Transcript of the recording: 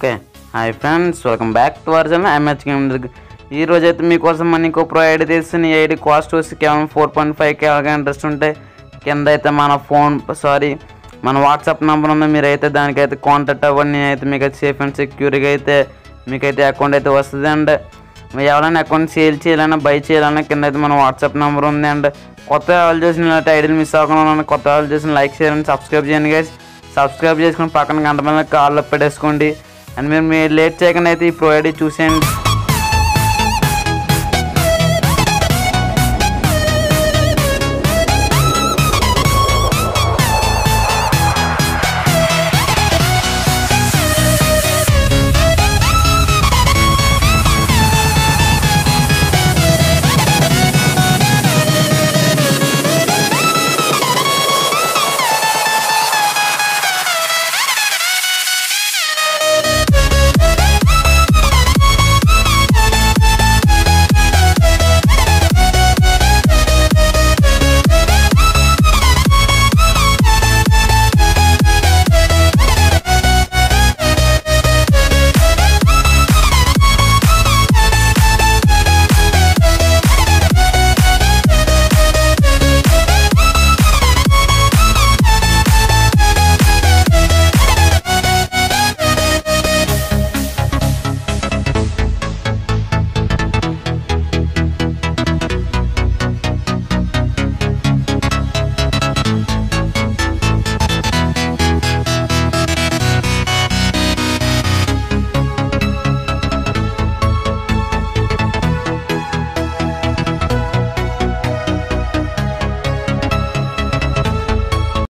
okay hi friends welcome back to our channel MH game ఈ రోజు అయితే మీకోసం మన ఇంకో ప్రో ఐడి తీసిన ఈ ఐడి కాస్ట్ వచ్చి కేవలం ఫోర్ పాయింట్ ఫైవ్ కేవలం ఇంట్రెస్ట్ ఉంటే కింద అయితే మన ఫోన్ సారీ మన వాట్సాప్ నెంబర్ ఉంది మీరైతే దానికైతే కాంటాక్ట్ అవ్వండి నేనైతే మీకు అయితే సేఫ్ అండ్ సెక్యూర్గా అయితే మీకైతే అకౌంట్ అయితే వస్తుంది అండ్ మీరు ఎవరైనా అకౌంట్ సేల్ చేయాలన్నా బై చేయాలన్నా కింద అయితే మన వాట్సాప్ నెంబర్ ఉంది అండ్ కొత్త వాళ్ళు చేసిన ఇలాంటి ఐడియాలు మిస్ అవ్వకుండా కొత్త వాళ్ళు చేసిన లైక్ షేర్ అండ్ సబ్స్క్రైబ్ చేయండి గైస్ సబ్స్క్రైబ్ చేసుకుని పక్కన గంట మీద కాల్లో పెట్టేసుకోండి అండ్ మీరు మీరు లేట్ చేయకుండా అయితే ఈ ప్రో ఐడి చూసేయండి